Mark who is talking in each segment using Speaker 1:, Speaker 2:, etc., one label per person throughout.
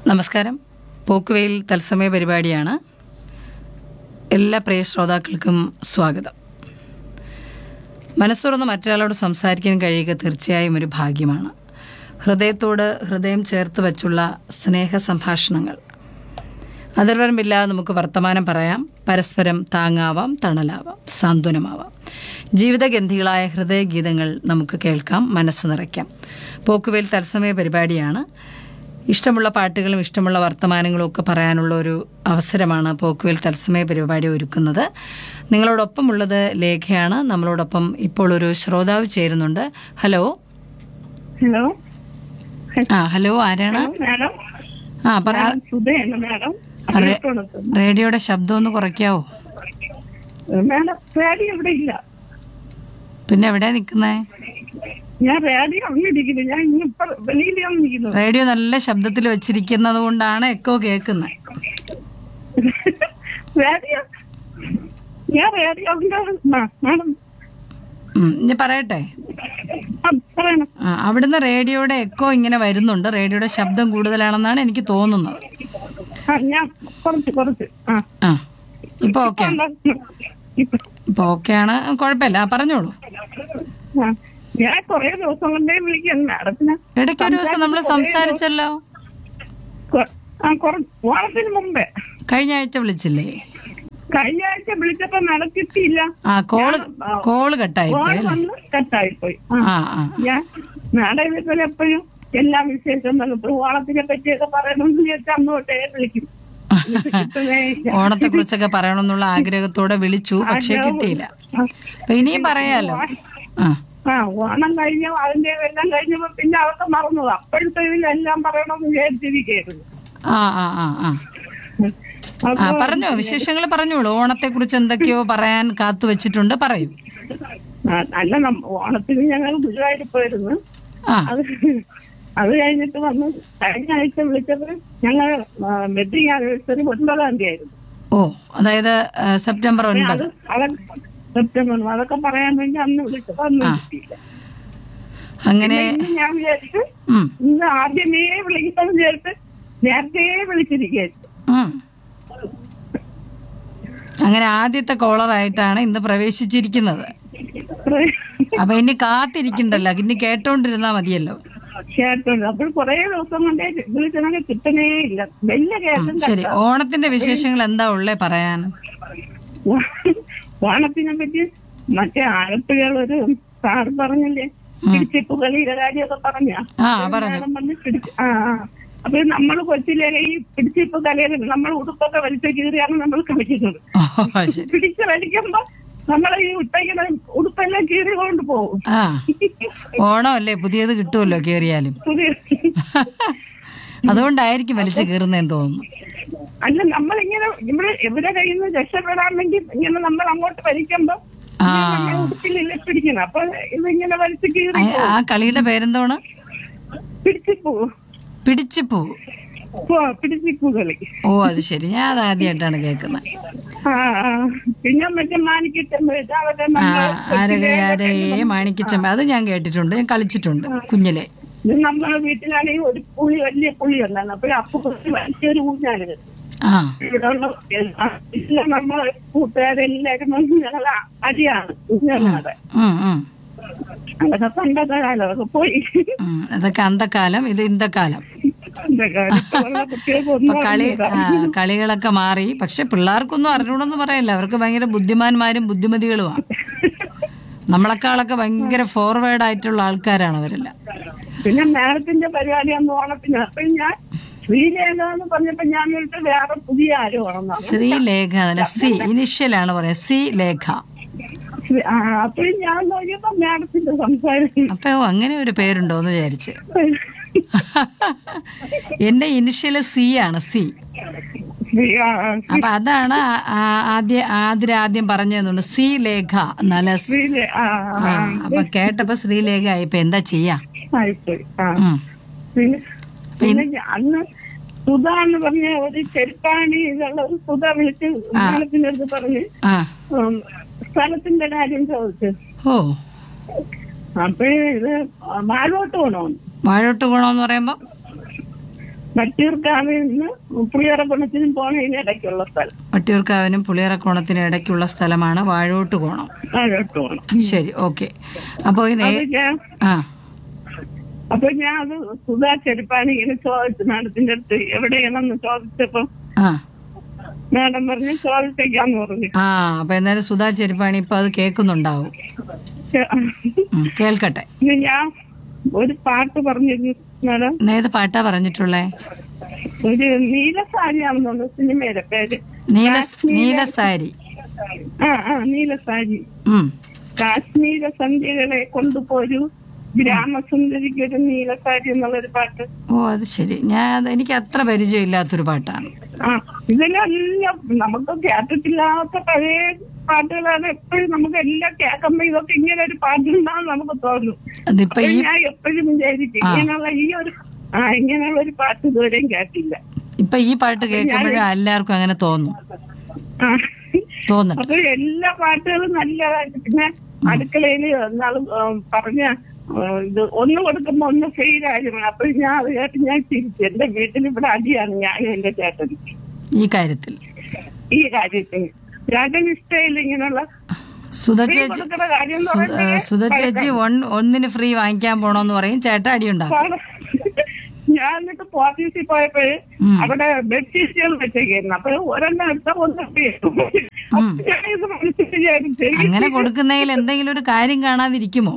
Speaker 1: നമസ്കാരം പോക്കുവെയിൽ തത്സമയ പരിപാടിയാണ് എല്ലാ പ്രിയ ശ്രോതാക്കൾക്കും സ്വാഗതം മനസ്സുറന്ന് മറ്റൊരാളോട് സംസാരിക്കാൻ കഴിയുക തീർച്ചയായും ഒരു ഭാഗ്യമാണ് ഹൃദയത്തോട് ഹൃദയം ചേർത്ത് വച്ചുള്ള സ്നേഹ സംഭാഷണങ്ങൾ അതിർവരമില്ലാതെ നമുക്ക് വർത്തമാനം പറയാം പരസ്പരം താങ്ങാവാം തണലാവാം സാന്ത്വനമാവാം ജീവിതഗന്ധികളായ ഹൃദയഗീതങ്ങൾ നമുക്ക് കേൾക്കാം മനസ്സ് നിറയ്ക്കാം പോക്കുവേൽ തത്സമയ പരിപാടിയാണ് ഇഷ്ടമുള്ള പാട്ടുകളും ഇഷ്ടമുള്ള വർത്തമാനങ്ങളും ഒക്കെ പറയാനുള്ള ഒരു അവസരമാണ് പോക്കുവേൽ തത്സമയ പരിപാടി ഒരുക്കുന്നത് നിങ്ങളോടൊപ്പമുള്ളത് ലേഖയാണ് നമ്മളോടൊപ്പം ഇപ്പോൾ ഒരു ശ്രോതാവ് ചേരുന്നുണ്ട് ഹലോ
Speaker 2: ഹലോ
Speaker 1: ആ ഹലോ ആരാണ്
Speaker 2: മാഡം
Speaker 1: ആ പറ
Speaker 2: സുധയാണ് മാഡം
Speaker 1: അതെ. റേഡിയോയുടെ ശബ്ദം ഒന്ന് കുറയ്ക്കാവോ
Speaker 2: മാഡം റേഡിയോ ഇവിടെ ഇല്ല
Speaker 1: പിന്നെ എവിടെയാ നിൽക്കുന്നേ
Speaker 2: ഞാൻ റേഡിയോ ഒന്നിരിക്കുന്നു ഞാൻ ഇന്നിപ്പോ വെളിയിലാണ് നിൽക്കുന്നത്
Speaker 1: റേഡിയോ നല്ല ശബ്ദത്തിൽ വെച്ചിരിക്കുന്നത് കൊണ്ടാണ് എക്കോ കേൾക്കുന്നത്
Speaker 2: റേഡിയോ ഞാൻ റേഡിയോ മാഡം
Speaker 1: ഇനി പറയട്ടെ
Speaker 2: ആ, പറയണം
Speaker 1: ആ, അവിടുന്ന് റേഡിയോയുടെ എക്കോ ഇങ്ങനെ വരുന്നുണ്ട് റേഡിയോയുടെ ശബ്ദം കൂടുതലാണെന്നാണ് എനിക്ക് തോന്നുന്നത്
Speaker 2: ആ ഞാൻ കുറച്ച് കുറച്ച് ആ
Speaker 1: ആ ഇപ്പൊ ഓക്കെ
Speaker 2: ഉണ്ടോ? ഇപ്പൊ
Speaker 1: ഇപ്പൊ ഓക്കെ ആണ് കുഴപ്പമില്ല ആ, പറഞ്ഞോളൂ
Speaker 2: ആ ഞാൻ കൊറേ ദിവസം കൊണ്ടേ വിളിക്കുന്നു മാഡത്തിന്
Speaker 1: ഇടയ്ക്ക് ഒരു ദിവസം നമ്മൾ സംസാരിച്ചല്ലോ
Speaker 2: കൊ- ആ കുറച്ച് ഓണത്തിന് മുമ്പേ
Speaker 1: കഴിഞ്ഞ ആഴ്ച വിളിച്ചില്ലേ
Speaker 2: കഴിഞ്ഞ ആഴ്ച വിളിച്ചപ്പോ മാഡം കിട്ടിയില്ല
Speaker 1: ആ കോള് കോള് കട്ടായി പോയി
Speaker 2: ഫോൺ
Speaker 1: അല്ലേ
Speaker 2: വന്ന് കട്ടായിപ്പോയി ആ
Speaker 1: ആ ആ
Speaker 2: ഞാൻ നാളെ ഇതുപോലെ എപ്പോഴും എല്ലാ വിശേഷം ഇപ്പൊ ഓണത്തിനെ പറ്റിയൊക്കെ പറയണമെന്ന് വിചാരിച്ചാൽ അന്ന് തൊട്ടേ വിളിക്കും എന്നിട്ട് കിട്ടുന്നേ ഇല്ല.
Speaker 1: ഓണത്തെ കുറിച്ചൊക്കെ പറയണമെന്നുള്ള ആഗ്രഹത്തോടെ വിളിച്ചു പക്ഷെ കിട്ടിയില്ല
Speaker 2: ആ.
Speaker 1: അപ്പൊ ഇനിയും പറയാലോ ആ
Speaker 2: ആ ഓണം കഴിഞ്ഞ അതിന്റെ എല്ലാം കഴിഞ്ഞപ്പോ പിന്നെ അവർക്ക് മറന്നു അപ്പോഴത്തെ ഇതിലെല്ലാം പറയണമെന്ന് വിചാരിച്ചിരിക്കുന്നു
Speaker 1: ആ ആ ആ ആ ആ പറഞ്ഞോ വിശേഷങ്ങൾ പറഞ്ഞോളൂ ഓണത്തെ കുറിച്ച് എന്തൊക്കെയോ പറയാൻ കാത്തു വെച്ചിട്ടുണ്ട് പറയൂ
Speaker 2: അല്ല നമ്മ- ഓണത്തിന് ഞങ്ങൾ ഗുരുവായൂർ പോയിരുന്നു
Speaker 1: ആ
Speaker 2: അത് അത് കഴിഞ്ഞിട്ട് വന്ന് കഴിഞ്ഞ ആഴ്ച വിളിച്ചപ്പോൾ ഞങ്ങൾ വെഡിങ് ആനിവേഴ്സറി ഒൻപതാം തീയതി ആയിരുന്നു
Speaker 1: ഓ അതായത് ആ, സെപ്റ്റംബർ ഒൻപത്
Speaker 2: അത് അതൊക്കെ സെപ്റ്റംബർ അതൊക്കെ പറയാൻ വേണ്ടി അന്ന് വിളിച്ചപ്പോ അന്ന് കിട്ടിയില്ല
Speaker 1: അങ്ങനെ
Speaker 2: ഇന്ന് ഞാൻ വിചാരിച്ചു
Speaker 1: ഉം,
Speaker 2: ഇന്ന് ആദ്യമേ വിളിക്കണം വിചാരിച്ച് നേരത്തെ വിളിച്ചിരിക്കുന്നു
Speaker 1: ഉം. അങ്ങനെ ആദ്യത്തെ കോളറായിട്ടാണ് ഇന്ന് പ്രവേശിച്ചിരിക്കുന്നത് അപ്പൊ ഇനി കാത്തിരിക്കണ്ടല്ലോ ഇനി കേട്ടോണ്ടിരുന്നാ മതിയല്ലോ
Speaker 2: കേട്ടുണ്ട് അപ്പോൾ കുറെ ദിവസം കൊണ്ടേ വിളിച്ചണെങ്കിൽ കിട്ടണേ ഇല്ല വലിയ കേസും
Speaker 1: ശരി ഓണത്തിന്റെ വിശേഷങ്ങൾ എന്താ ഉള്ളേ പറയാൻ
Speaker 2: ഓണത്തിനെ പറ്റി മറ്റേ ആലപ്പുഴകൾ ഒരു സാർ പറഞ്ഞില്ലേ പിടിച്ചിപ്പ് കളിയുടെ കാര്യമൊക്കെ പറഞ്ഞ
Speaker 1: ആ പറഞ്ഞു
Speaker 2: പറഞ്ഞ് പിടിച്ച് ആ ആ. അപ്പൊ നമ്മൾ കൊച്ചിലെ ഈ പിടിച്ചിപ്പ് കളിയിൽ നമ്മൾ ഉടുപ്പൊക്കെ വലിച്ചു കീറിയാണ് നമ്മൾ കളിക്കുന്നത്
Speaker 1: ഓ ശരി
Speaker 2: പിടിച്ച് വലിക്കുമ്പോ നമ്മൾ ഈ ഉട്ടയ്ക്കുന്ന ഉടുപ്പെല്ലാം കീറി കൊണ്ട് പോകും
Speaker 1: ആ ഓണമല്ലേ പുതിയത് കിട്ടുമല്ലോ കേറിയാലും
Speaker 2: പുതിയ
Speaker 1: അതുകൊണ്ടായിരിക്കും വലിച്ചു കീറുന്നതെന്ന് തോന്നുന്നു
Speaker 2: അല്ല നമ്മളിങ്ങനെ ഇവിടെ എവിടെ കയ്യിൽ നിന്ന് രക്ഷപ്പെടാൻ വേണ്ടി ഇങ്ങനെ നമ്മൾ അങ്ങോട്ട് വലിക്കുമ്പോ
Speaker 1: ആ
Speaker 2: നമ്മൾ ഉടുപ്പിലില്ല പിടിക്കണം അപ്പൊ ഇതിങ്ങനെ വലിച്ചു കീറി
Speaker 1: ആ- ആ കളിയുടെ പേരെന്താണ്
Speaker 2: പിടിച്ചിപ്പോ
Speaker 1: പിടിച്ചിപ്പൂ
Speaker 2: പിടിച്ചിപ്പൂ കളി
Speaker 1: ഓ അത് ശരി ഞാൻ അത് ആദ്യമായിട്ടാണ് കേൾക്കുന്നത്
Speaker 2: ആ ആ. പിന്നെ മറ്റേ മാനിക്കിട്ടമ്പ അതൊക്കെ
Speaker 1: ആ
Speaker 2: നമ്മൾ
Speaker 1: ആരകെ ആരേ മാണിക്കച്ചമ്പ അത് ഞാൻ കേട്ടിട്ടുണ്ട് ഞാൻ കളിച്ചിട്ടുണ്ട് കുഞ്ഞിലെ
Speaker 2: ഇത് നമ്മളെ വീട്ടിലാണെങ്കിൽ ഒരു പുളി വലിയ പുളി ഉണ്ടായിരുന്നു അപ്പൊ അപ്പൊ കുറച്ച് വലിയൊരു ഊഞ്ഞാല് കെട്ടി.
Speaker 1: ആ
Speaker 2: ഇവിടെ ഉള്ള എല്ലാ നമ്മളെ കൂട്ടുകാരെല്ലാരും വന്ന് ഞങ്ങൾ അടിയാണ് ഊഞ്ഞാലാടെ
Speaker 1: ഉം, ഉം,
Speaker 2: അതൊക്കെ പണ്ടത്തെ കാലം അതൊക്കെ പോയി
Speaker 1: ഉം. അതൊക്കെ അന്തക്കാലം ഇത് ഇന്തക്കാലം
Speaker 2: ഇതൊക്കെ ഇപ്പോഴുള്ള കുട്ടികൾക്ക്
Speaker 1: ഇപ്പൊ
Speaker 2: ഒന്നും
Speaker 1: കളി ആ, കളികളൊക്കെ മാറി പക്ഷെ പിള്ളേർക്കൊന്നും അറിഞ്ഞൂടെന്ന് പറയല്ല അവർക്ക് ഭയങ്കര ബുദ്ധിമാന്മാരും ബുദ്ധിമതികളുമാണ് നമ്മളെക്കാളൊക്കെ ഭയങ്കര ഫോർവേഡ് ആയിട്ടുള്ള ആൾക്കാരാണ് അവരെല്ലാം
Speaker 2: പിന്നെ മാഡത്തിന്റെ പരിപാടി അന്ന് ഓണത്തിന് അപ്പൊ ഞാൻ ശ്രീലേഖ എന്ന് പറഞ്ഞപ്പോ ഞാൻ വിളിച്ച വേറെ പുതിയ ആരും ഓണം
Speaker 1: ശ്രീലേഖ അല്ല സി ഇനിഷ്യലാണ് പറയുന്നത് സി ലേഖ
Speaker 2: അപ്പോഴും ഞാൻ നോക്കിയപ്പോ മാഡത്തിന്റെ സംസാരം
Speaker 1: അപ്പൊ ഓ, അങ്ങനെ ഒരു പേരുണ്ടോ എന്ന് വിചാരിച്ച് എന്റെ ഇനിഷ്യല് സി ആണ് സി
Speaker 2: ശ്രീ- ആ,
Speaker 1: അപ്പൊ അതാണ് ആ- ആ- ആദ്യ ആതിര ആദ്യം പറഞ്ഞതെന്നുണ്ട് സി ലേഖ നല്ല സ്-
Speaker 2: ശ്രീലേ- ആ,
Speaker 1: ആ അപ്പൊ കേട്ടപ്പോ ശ്രീലേഖ ആയിപ്പോ എന്താ ചെയ്യാ
Speaker 2: ആയിപ്പോയി ആ
Speaker 1: ഉം.
Speaker 2: പിന്നെ പിന്നെ ഞാൻ അന്ന് സുധ എന്ന് പറഞ്ഞ ഒരു ചെരുപ്പാണി ഇതുള്ള ഒരു സുധ വിളിച്ച് മാഡത്തിന്റെ അടുത്ത് പറഞ്ഞ്
Speaker 1: ആ
Speaker 2: ഉം, സ്ഥലത്തിന്റെ കാര്യം ചോദിച്ചു
Speaker 1: ഓ
Speaker 2: അപ്പഴേ ഇത് വാഴോട്ട് പോണോന്ന്
Speaker 1: വാഴോട്ട് ഗുണമെന്ന് പറയുമ്പോ
Speaker 2: വട്ടിയൂർക്കാവിൽ നിന്ന് പുളിയറക്കുണത്തിനും പോണതിന് ഇടയ്ക്കുള്ള സ്ഥലം
Speaker 1: വട്ടിയൂർക്കാവിനും പുളിയറക്കോണത്തിനും ഇടയ്ക്കുള്ള സ്ഥലമാണ് വാഴോട്ട് കോണം
Speaker 2: താഴോട്ട് പോകണം
Speaker 1: ശരി ഓക്കെ അപ്പോൾ ഈ നേ
Speaker 2: അത് ഞാൻ
Speaker 1: ആ
Speaker 2: അപ്പൊ ഞാൻ അത് സുധാ ചെരുപ്പാണ് ഇങ്ങനെ ചോദിച്ചു മാഡത്തിന്റെ അടുത്ത് എവിടെയാണെന്ന് ചോദിച്ചപ്പോ
Speaker 1: ആ
Speaker 2: മാഡം പറഞ്ഞു ചോദിച്ചേക്കാന്ന് പറഞ്ഞു
Speaker 1: ആ അപ്പൊ എന്തായാലും സുധാ ചെരുപ്പാണി ഇപ്പൊ അത് കേൾക്കുന്നുണ്ടാവും ഉം, കേൾക്കട്ടെ
Speaker 2: ഇനി ഞാൻ ഒരു പാട്ട് പറഞ്ഞിരുന്നു മാഡം
Speaker 1: ഏത് പാട്ടാ പറഞ്ഞിട്ടുള്ളേ
Speaker 2: ഒരു നീല സാരിയാണെന്നുണ്ട് സിനിമയുടെ പേര്
Speaker 1: നീല നീല സാരി
Speaker 2: ആ ആ നീല സാരി
Speaker 1: ഉം
Speaker 2: കാശ്മീര സന്ധ്യകളെ കൊണ്ടുപോരു ഗ്രാമസുന്ദരിക്ക് ഒരു നീല സാരി എന്നുള്ളൊരു പാട്ട്
Speaker 1: ഓ അത് ശരി ഞാൻ അത് എനിക്ക് അത്ര പരിചയമില്ലാത്തൊരു പാട്ടാണ്
Speaker 2: ആ ഇതിലെല്ലാം നമുക്ക് കേട്ടിട്ടില്ലാത്ത പഴയ പാട്ടുകളാണ് എപ്പോഴും നമുക്ക് എല്ലാം കേൾക്കുമ്പോ ഇതൊക്കെ ഇങ്ങനെ ഒരു പാട്ടുണ്ടാവും നമുക്ക് തോന്നും
Speaker 1: അതിപ്പോ ഈ
Speaker 2: ഞാൻ എപ്പോഴും വിചാരിക്കും ഇങ്ങനെയുള്ള ഈ ഒരു ആ ഇങ്ങനെയുള്ള ഒരു പാട്ട് ഇതുവരെയും കേട്ടില്ല
Speaker 1: ഇപ്പൊ ഈ പാട്ട് കേൾക്കുമ്പോഴും എല്ലാവർക്കും അങ്ങനെ തോന്നും
Speaker 2: ആ
Speaker 1: തോന്നുന്നുണ്ട്
Speaker 2: അപ്പൊ എല്ലാ പാട്ടുകളും നല്ലതായിട്ട് പിന്നെ അടുക്കളയില് എന്നാളും പറഞ്ഞ ആ, ഇത് ഒന്ന് കൊടുക്കുമ്പോ ഒന്ന് ഫെയിൽ ആയിരുന്നു അപ്പൊ ഞാൻ അത് കേട്ട് ഞാൻ തിരിച്ചു എന്റെ വീട്ടിൽ ഇവിടെ അടിയാണ് ഞാനും എന്റെ ചേട്ടൻ
Speaker 1: ഈ കാര്യത്തിൽ
Speaker 2: ഈ കാര്യത്തിൽ ചേട്ടൻ ഇഷ്ടമില്ല ഇങ്ങനെയുള്ള
Speaker 1: സുധ
Speaker 2: free
Speaker 1: ചേച്ചി
Speaker 2: കൊടുക്കുന്ന കാര്യം എന്ന്
Speaker 1: സു-
Speaker 2: പറയുന്നത്
Speaker 1: ഏ, സുധ ചേച്ചി ഒൺ- ഒന്നിന് ഫ്രീ വാങ്ങിക്കാൻ പോണോന്ന് പറയും ചേട്ടൻ അടിയുണ്ടാവും
Speaker 2: പാവം. ഞാൻ എന്നിട്ട് ഓഫീസിൽ പോയപ്പോഴ്
Speaker 1: ഉം.
Speaker 2: അവിടെ ബെഡ്ഷീറ്റുകൾ വെച്ചേക്കായിരുന്നു അപ്പൊ ഒരെണ്ണം എടുത്ത ഒന്ന് free.
Speaker 1: ഉം.
Speaker 2: അപ്പൊ ഞാൻ ഇത് മനസ്സിൽ വിചാരിച്ചു
Speaker 1: അങ്ങനെ കൊടുക്കുന്നതിൽ എന്തെങ്കിലും ഒരു കാര്യം കാണാതിരിക്കുമോ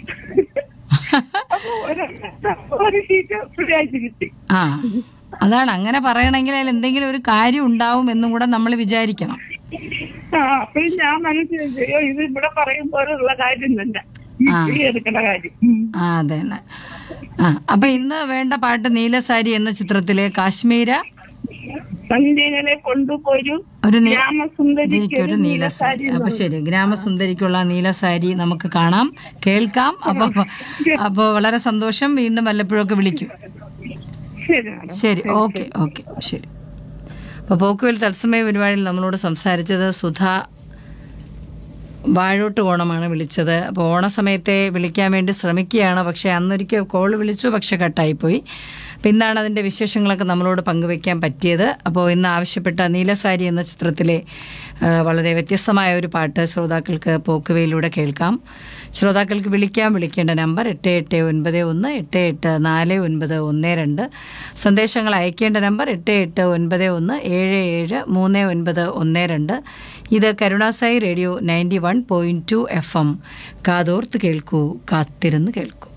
Speaker 2: അപ്പൊ ഒരെണ്ണം ഒരു ഷീറ്റ് ഫ്രീ ആയിട്ട് കിട്ടി
Speaker 1: ആ അതാണ് അങ്ങനെ പറയണമെങ്കിൽ അതിൽ എന്തെങ്കിലും ഒരു കാര്യം ഉണ്ടാവും എന്നും കൂടെ നമ്മൾ വിചാരിക്കണം
Speaker 2: ആ അപ്പൊ ഞാൻ മനസ്സിൽ വിചാരിച്ചു, അയ്യോ ഇത് ഇവിടെ പറയുമ്പോഴുള്ള കാര്യം തന്നെ ഈ
Speaker 1: ആ.
Speaker 2: free എടുക്കുന്ന കാര്യം ഉം.
Speaker 1: ആ അതെ തന്നെ ആ അപ്പൊ ഇന്ന് വേണ്ട പാട്ട് നീലസാരി എന്ന ചിത്രത്തിലെ കാശ്മീര
Speaker 2: സന്ധ്യകളെ കൊണ്ടുപോരു
Speaker 1: ഒരു നീ-
Speaker 2: ഗ്രാമസുന്ദരിക്ക്
Speaker 1: ഇതിരിക്കും ഒരു നീലസാരി അപ്പൊ ശരി ഗ്രാമസുന്ദരിക്കുള്ള നീലസാരി നമുക്ക് കാണാം കേൾക്കാം അപ്പൊ അപ്പൊ വളരെ സന്തോഷം വീണ്ടും വല്ലപ്പോഴൊക്കെ വിളിക്കും
Speaker 2: ശരി മാഡം
Speaker 1: ശരി ഓക്കെ ഓക്കെ ശരി അപ്പോൾ പോക്കുവൽ തത്സമയ പരിപാടിയിൽ നമ്മളോട് സംസാരിച്ചത് സുധ വാഴോട്ട് ഓണമാണ് വിളിച്ചത് അപ്പോൾ ഓണസമയത്തെ വിളിക്കാൻ വേണ്ടി ശ്രമിക്കുകയാണ് പക്ഷേ അന്നൊരിക്കൽ കോൾ വിളിച്ചു പക്ഷെ കട്ടായിപ്പോയി അപ്പോൾ ഇന്നാണ് അതിൻ്റെ വിശേഷങ്ങളൊക്കെ നമ്മളോട് പങ്കുവയ്ക്കാൻ പറ്റിയത് അപ്പോൾ ഇന്ന് ആവശ്യപ്പെട്ട നീലസാരി എന്ന ചിത്രത്തിലെ ആ, വളരെ വ്യത്യസ്തമായ ഒരു പാട്ട് ശ്രോതാക്കൾക്ക് പോക്കുവയിലൂടെ കേൾക്കാം ശ്രോതാക്കൾക്ക് വിളിക്കാം വിളിക്കേണ്ട നമ്പർ എട്ട് എട്ട് ഒൻപത് ഒന്ന് എട്ട് എട്ട് നാല് ഒൻപത് ഒന്ന് രണ്ട് സന്ദേശങ്ങൾ അയക്കേണ്ട നമ്പർ എട്ട് എട്ട് ഒൻപത് ഒന്ന് ഏഴ് ഏഴ് മൂന്ന് ഒൻപത് ഒന്ന് രണ്ട് ഇത് Karunasai radio ninety one point two F M കാതോർത്ത് കേൾക്കൂ കാത്തിരുന്ന് കേൾക്കൂ